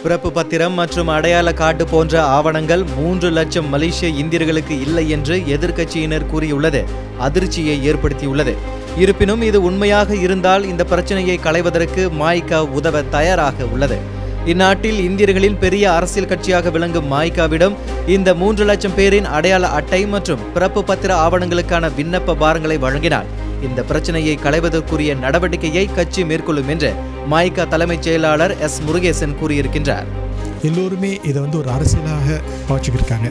பிறப்பு பத்திரம் மற்றும் அடையாள காட்டு போன்ற ஆவணங்கள் மூன்று லட்சம் மலேசிய இந்தியர்களுக்கு இல்லை என்று எதிர்க்கட்சியினர் கூறியுள்ளது அதிர்ச்சியை ஏற்படுத்தியுள்ளது இருப்பினும் இது உண்மையாக இருந்தால் இந்த பிரச்சனையை களைவதற்கு மாய்கா உதவ தயாராக உள்ளது இந்நாட்டில் இந்தியர்களின் பெரிய அரசியல் கட்சியாக விளங்கும் மாய்காவிடம் இந்த மூன்று லட்சம் பேரின் அடையாள அட்டை மற்றும் பிறப்பு பத்திர ஆவணங்களுக்கான விண்ணப்ப பாரங்களை வழங்கினால் இந்த பிரச்சனையை களைவதற்குரிய நடவடிக்கையை கட்சி மேற்கொள்ளும் என்று மாய்கா தலைமைச் செயலாளர் எஸ் முருகேசன் கூறியிருக்கின்றார் எல்லோருமே இதை வந்து ஒரு அரசியலாக வச்சுக்கிருக்காங்க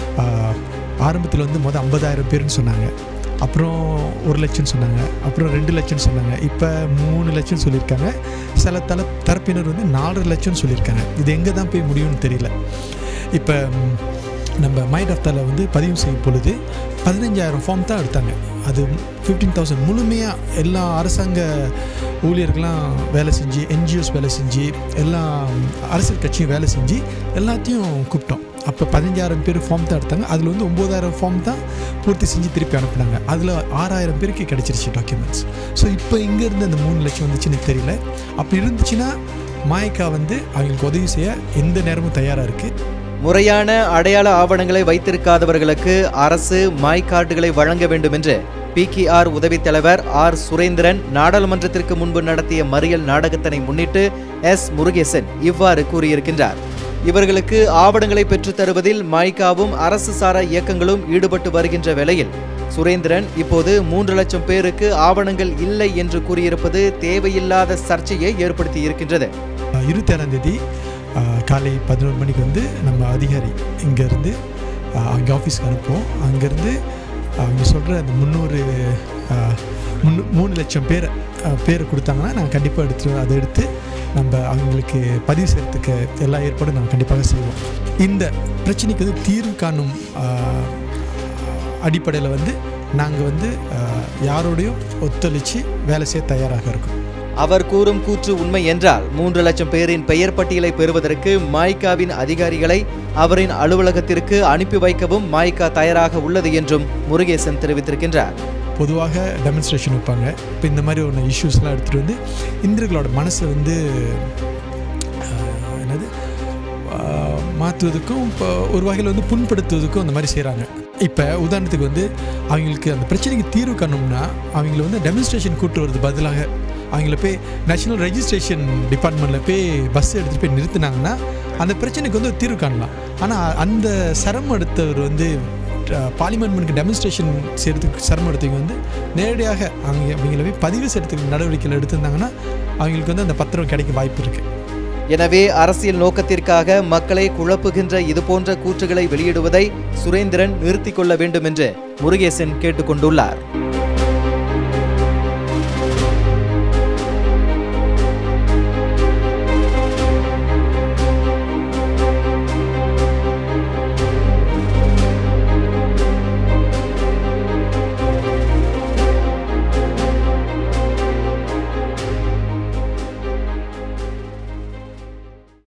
ஆரம்பத்தில் வந்து மொதல் ஐம்பதாயிரம் பேர்னு சொன்னாங்க அப்புறம் ஒரு லட்சம் சொன்னாங்க அப்புறம் ரெண்டு லட்சம் சொன்னாங்க இப்போ மூணு லட்சம் சொல்லியிருக்காங்க சில தல தரப்பினர் வந்து நாலரை லட்சம் சொல்லியிருக்காங்க இது எங்கே தான் போய் முடியும்னு தெரியல இப்போ ம், நம்ம மைண்ட் ஆஃப்தாவில் வந்து பதிவு செய்யும் பொழுது பதினஞ்சாயிரம் ஃபார்ம் தான் எடுத்தாங்க அது ஃபிஃப்டீன் தௌசண்ட் முழுமையாக எல்லா அரசாங்க ஊழியர்கள்லாம் வேலை செஞ்சு என்ஜிஓஸ் வேலை செஞ்சு எல்லா அரசியல் கட்சியும் வேலை செஞ்சு எல்லாத்தையும் கூப்பிட்டோம் அப்போ பதினஞ்சாயிரம் பேர் ஃபார்ம் தான் எடுத்தாங்க அதில் வந்து ஒம்பதாயிரம் ஃபார்ம் தான் பூர்த்தி செஞ்சு திருப்பி அனுப்புனாங்க அதில் ஆறாயிரம் பேருக்கு கிடச்சிருச்சு டாக்குமெண்ட்ஸ் ஸோ இப்போ இங்கேருந்து அந்த மூணு லட்சம் வந்துச்சுன்னு தெரியல அப்படி இருந்துச்சுன்னா மாயக்கா வந்து அவங்களுக்கு உதவி செய்ய எந்த நேரமும் தயாராக இருக்குது முறையான அடையாள ஆவணங்களை வைத்திருக்காதவர்களுக்கு அரசு மாய் கார்டுகளை வழங்க வேண்டும் என்று பிகிஆர் உதவித் தலைவர் ஆர் சுரேந்திரன் நாடாளுமன்றத்திற்கு முன்பு நடத்திய மறியல் நாடகத்தினை முன்னிட்டு எஸ் முருகேசன் இவ்வாறு கூறியிருக்கின்றார் இவர்களுக்கு ஆவணங்களை பெற்றுத் தருவதில் மாய்காவும் அரசு சாரா இயக்கங்களும் ஈடுபட்டு வருகின்ற வேளையில் சுரேந்திரன் இப்போது மூன்று லட்சம் பேருக்கு ஆவணங்கள் இல்லை என்று கூறியிருப்பது தேவையில்லாத சர்ச்சையை ஏற்படுத்தி இருக்கின்றது இருபத்தேழாம் தேதி அஹ், காலை பதினோரு மணிக்கு வந்து நம்ம அதிகாரி இங்கேருந்து அங்கே ஆஃபீஸ்க்கு அனுப்புவோம் அங்கேருந்து அவங்க சொல்கிற அந்த முந்நூறு அஹ், முன்னூ மூணு லட்சம் பேர் அஹ், பேர் கொடுத்தாங்கன்னா நாங்கள் கண்டிப்பாக எடுத்து அதை எடுத்து நம்ம அவங்களுக்கு பதிவு செய்யறதுக்கு எல்லா ஏற்பாடும் நாங்கள் கண்டிப்பாக செய்வோம் இந்த பிரச்சனைக்கு வந்து தீர்வு காணும் அடிப்படையில் வந்து நாங்கள் வந்து அஹ், யாரோடையும் ஒத்துழைச்சு வேலை செய்ய தயாராக இருக்கோம் அவர் கூறும் கூற்று உண்மை என்றால் மூன்று லட்சம் பேரின் பெயர் பட்டியலை பெறுவதற்கு மாய்காவின் அதிகாரிகளை அவரின் அலுவலகத்திற்கு அனுப்பி வைக்கவும் மாய்கா தயாராக உள்ளது என்றும் முருகேசன் தெரிவித்திருக்கின்றார் பொதுவாக டெமான்ஸ்ட்ரேஷன் வைப்பாங்க இப்போ இந்த மாதிரி ஒன்று இஷ்யூஸ்லாம் எடுத்துகிட்டு வந்து இந்திரர்களோட மனசை வந்து ஆஹ், என்னது ஆஹ், மாற்றுவதற்கும் இப்போ ஒரு வகையில் வந்து புண்படுத்துவதற்கும் அந்த மாதிரி செய்கிறாங்க இப்போ உதாரணத்துக்கு வந்து அவங்களுக்கு அந்த பிரச்சனைக்கு தீர்வு காணணும்னா அவங்கள வந்து டெமான்ஸ்ட்ரேஷன் கூட்டு வரது பதிலாக அவங்கள போய் நேஷனல் ரெஜிஸ்ட்ரேஷன் டிபார்ட்மெண்ட்டில் போய் பஸ் எடுத்துகிட்டு போய் நிறுத்தினாங்கன்னா அந்த பிரச்சனைக்கு வந்து ஒரு தீர்வு காணலாம் ஆனால் அந்த சிரமம் எடுத்தவர் வந்து பார்லிமெண்ட்மெண்ட்க்கு டெமான்ஸ்ட்ரேஷன் செய்கிறதுக்கு சிரமம் எடுத்தவங்க வந்து நேரடியாக அவங்க அவங்கள போய் பதிவு செய்கிறதுக்கு நடவடிக்கைகள் எடுத்திருந்தாங்கன்னா அவங்களுக்கு வந்து அந்த பத்திரம் கிடைக்க வாய்ப்பு இருக்குது எனவே அரசியல் நோக்கத்திற்காக மக்களை குழப்புகின்ற இதுபோன்ற கூற்றுகளை வெளியிடுவதை சுரேந்திரன் நிறுத்திக் கொள்ள வேண்டும் என்று முருகேசன் கேட்டுக்கொண்டுள்ளார்